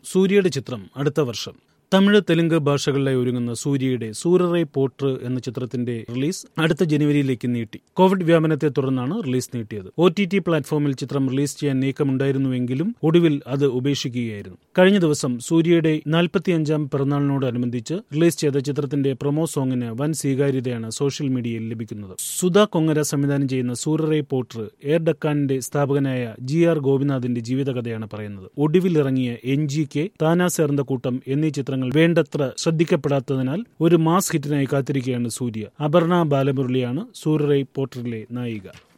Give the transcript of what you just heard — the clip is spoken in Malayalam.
സൂര്യയുടെ ചിത്രം അടുത്ത വർഷം തമിഴ് തെലുങ്ക് ഭാഷകളിലായി ഒരുങ്ങുന്ന സൂര്യയുടെ സൂരറൈ പോട്ര് എന്ന ചിത്രത്തിന്റെ റിലീസ് അടുത്ത ജനുവരിയിലേക്ക് നീട്ടി കോവിഡ് വ്യാപനത്തെ തുടർന്നാണ് റിലീസ് നീട്ടിയത് ഒ ടി ടി പ്ലാറ്റ്ഫോമിൽ ചിത്രം റിലീസ് ചെയ്യാൻ നീക്കമുണ്ടായിരുന്നുവെങ്കിലും ഒടുവിൽ അത് ഉപേക്ഷിക്കുകയായിരുന്നു കഴിഞ്ഞ ദിവസം സൂര്യയുടെ നാൽപ്പത്തിയഞ്ചാം പിറന്നാളിനോടനുബന്ധിച്ച് റിലീസ് ചെയ്ത ചിത്രത്തിന്റെ പ്രൊമോ സോങ്ങിന് വൻ സ്വീകാര്യതയാണ് സോഷ്യൽ മീഡിയയിൽ ലഭിക്കുന്നത് സുധാ കൊങ്ങര സംവിധാനം ചെയ്യുന്ന സൂരറൈ പോട്ര് എയർ ഡക്കാനിന്റെ സ്ഥാപകനായ ജി ആർ ഗോപിനാഥിന്റെ ജീവിതകഥയാണ് പറയുന്നത് ഒടുവിൽ ഇറങ്ങിയ എൻ ജി കെ താനാ ചേർന്ന കൂട്ടം എന്നീ ചിത്രങ്ങൾ വേണ്ടത്ര ശ്രദ്ധിക്കപ്പെടാത്തതിനാൽ ഒരു മാസ് ഹിറ്റിനായി കാത്തിരിക്കുകയാണ് സൂര്യ അപർണ ബാലമുരളിയാണ് സൂര്യറൈ പോട്ടറിലെ നായിക